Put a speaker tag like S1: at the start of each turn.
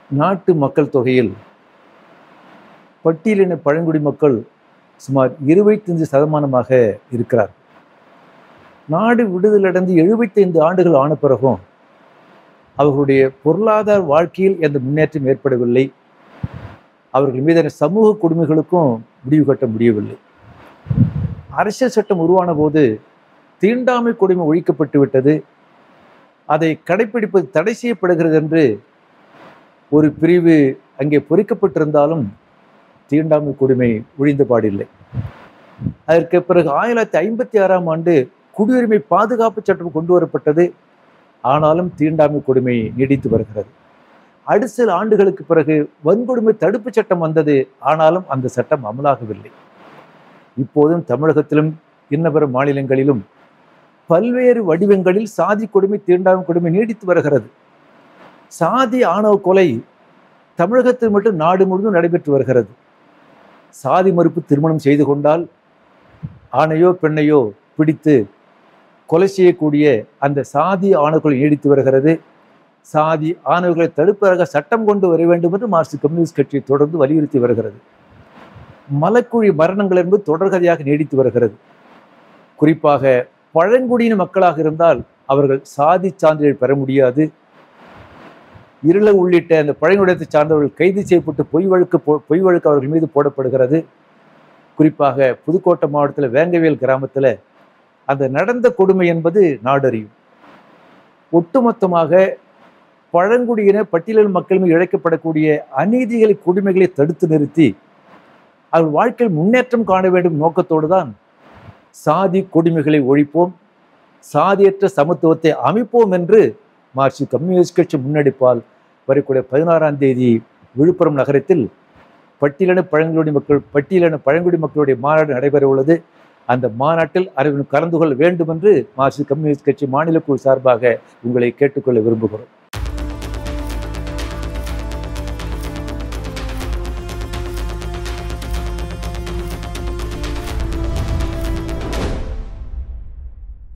S1: நாட்டு மக்கள் தொகையில் பட்டியலின பழங்குடி மக்கள் சுமார் இருபத்தைந்து சதமானமாக இருக்கிறார் நாடு விடுதலடைந்து எழுபத்தைந்து ஆண்டுகள் ஆன பிறகும் அவர்களுடைய பொருளாதார வாழ்க்கையில் எந்த முன்னேற்றம் ஏற்படவில்லை அவர்கள் மீதான சமூக கொடுமைகளுக்கும் முடிவு கட்ட முடியவில்லை அரசியல் சட்டம் உருவான போது தீண்டாமை கொடுமை ஒழிக்கப்பட்டு விட்டது அதை கடைப்பிடிப்பது தடை செய்யப்படுகிறது என்று ஒரு பிரிவு அங்கே பொறிக்கப்பட்டிருந்தாலும் தீண்டாமை கொடுமை ஒழிந்த பாடில்லை அதற்கு பிறகு ஆயிரத்தி தொள்ளாயிரத்தி ஐம்பத்தி ஆறாம் ஆண்டு குடியுரிமை பாதுகாப்பு சட்டம் கொண்டு வரப்பட்டது ஆனாலும் தீண்டாமை கொடுமை நீடித்து வருகிறது அடுத்த சில ஆண்டுகளுக்கு பிறகு வன்கொடுமை தடுப்பு சட்டம் வந்தது ஆனாலும் அந்த சட்டம் அமலாகவில்லை இப்போதும் தமிழகத்திலும் இன்னபிற மாநிலங்களிலும் பல்வேறு வடிவங்களில் சாதி கொடுமை தீண்டாமை கொடுமை நீடித்து வருகிறது சாதி ஆணவ கொலை தமிழகத்தில் மட்டும் நாடு முழுவதும் நடைபெற்று வருகிறது சாதி மறுப்பு திருமணம் செய்து கொண்டால் ஆணையோ பெண்ணையோ பிடித்து கொலை செய்யக்கூடிய அந்த சாதி ஆணவ நீடித்து வருகிறது சாதி ஆணவர்களை தடுப்பதாக சட்டம் கொண்டு வர வேண்டும் என்று மார்க்சிஸ்ட் கம்யூனிஸ்ட் கட்சி தொடர்ந்து வலியுறுத்தி வருகிறது மலக்குழி மரணங்கள் என்பது தொடர்கதையாக நீடித்து வருகிறது குறிப்பாக பழங்குடியின மக்களாக இருந்தால் அவர்கள் சாதி சான்றிதழ் பெற முடியாது இருள உள்ளிட்ட அந்த பழங்குடியத்தை சார்ந்தவர்கள் கைது செய்யப்பட்டு பொய் வழக்கு போ- பொய் வழக்கு அவர்கள் மீது போடப்படுகிறது குறிப்பாக புதுக்கோட்டை மாவட்டத்தில் வேங்கவேல் கிராமத்தில் அந்த நடந்த கொடுமை என்பது நாடறியும் ஒட்டுமொத்தமாக பழங்குடியின பட்டியல் மக்கள் மீது இழைக்கப்படக்கூடிய அநீதிகளை கொடுமைகளை தடுத்து நிறுத்தி அவர்கள் வாழ்க்கையில் முன்னேற்றம் காண வேண்டும் நோக்கத்தோடு தான் சாதி கொடுமைகளை ஒழிப்போம் சாதியற்ற சமத்துவத்தை அமைப்போம் என்று மார்க்சிஸ்ட் கம்யூனிஸ்ட் கட்சி முன்னெடுப்பால் வரக்கூடிய பதினாறாம் தேதி விழுப்புரம் நகரத்தில் பட்டியலின பழங்குடி மக்கள் பட்டியலின பழங்குடி மக்களுடைய மாநாடு நடைபெற உள்ளது அந்த மாநாட்டில் அறிவின் கலந்து கொள்ள வேண்டும் என்று மார்க்சிஸ்ட் கம்யூனிஸ்ட் கட்சி மாநில குழு சார்பாக உங்களை கேட்டுக்கொள்ள விரும்புகிறோம்